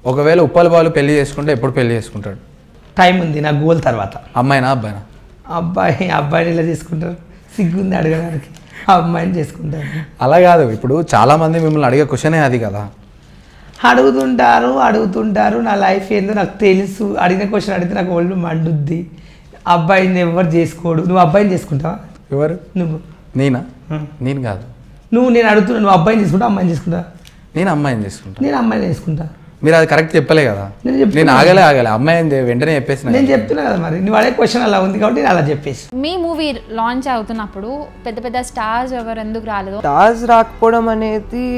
ఒకవేళ ఉప్పల్ బాలు పెళ్లి చేసుకుంటే ఎప్పుడు పెళ్లి చేసుకుంటాడు టైం ఉంది నా గోల్ తర్వాత అమ్మాయినా అబ్బాయినా అబ్బాయి అబ్బాయిని ఇలా చేసుకుంటారు సిగ్గుంది అడగడానికి ఆ అమ్మాయిని చేసుకుంటారు అలా కాదు ఇప్పుడు చాలా మంది మిమ్మల్ని అడిగే క్వశ్చనే అది కదా అడుగుతుంటారు అడుగుతుంటారు నా లైఫ్ ఏందో నాకు తెలుసు అడిగిన క్వశ్చన్ అడిగితే నాకు ఒళ్ళు మండుద్ది అబ్బాయిని ఎవరు చేసుకోడు నువ్వు అబ్బాయిని చేసుకుంటావా ఎవరు నువ్వు నేనా Hmm. నేను కాదు నువ్వు నేను అడుగుతున్నా నువ్వు అబ్బాయిని చేసుకుంటా అమ్మాయిని చేసుకుంటా నేను అమ్మాయిని చేసుకుంటా నేను అమ్మాయిని చేసుకుంటా మీరు అది కరెక్ట్ చెప్పలే కదా నేను చెప్తున్నా. నేను ఆగలే ఆగలే అమ్మాయి ఏంది వెంటనే చెప్పేసిన నేను చెప్తున్నా కదా మరి నువ్వు అడే క్వశ్చన్ అలా ఉంది కాబట్టి నేను అలా చెప్పేసి మీ మూవీ లాంచ్ అవుతున్నప్పుడు పెద్ద పెద్ద స్టార్స్ ఎవరు ఎందుకు రాలేదు స్టార్స్ రాకపోవడం అనేది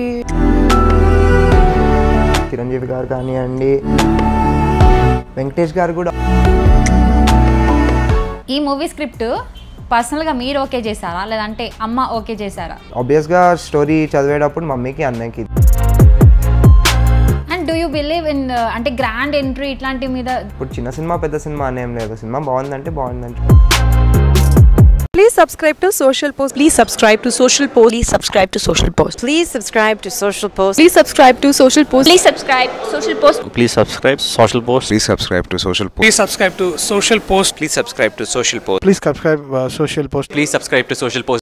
చిరంజీవి గారు కానివ్వండి వెంకటేష్ గారు కూడా ఈ మూవీ స్క్రిప్ట్ పర్సనల్గా మీరు ఓకే చేశారా లేదంటే అమ్మ ఓకే చేశారా ఆబ్వియస్గా స్టోరీ చదివేటప్పుడు మమ్మీకి అన్నయ్యకి and do you believe in అంటే గ్రాండ్ ఎంట్రీ ఇట్లాంటి మీద ఇప్పుడు చిన్న సినిమా పెద్ద సినిమా అనేం లేదు సినిమా బాగుందంటే బాగుందంటే Please subscribe to Social Post. Please subscribe to Social Post. Please subscribe to Social Post. Please subscribe to Social Post. Please subscribe to Social Post. Please subscribe Social Post. Please subscribe Social Post. Please subscribe to Social Post. Please subscribe to Social Post. Please subscribe to Social Post. Please subscribe uh, Social Post. Please subscribe to Social Post.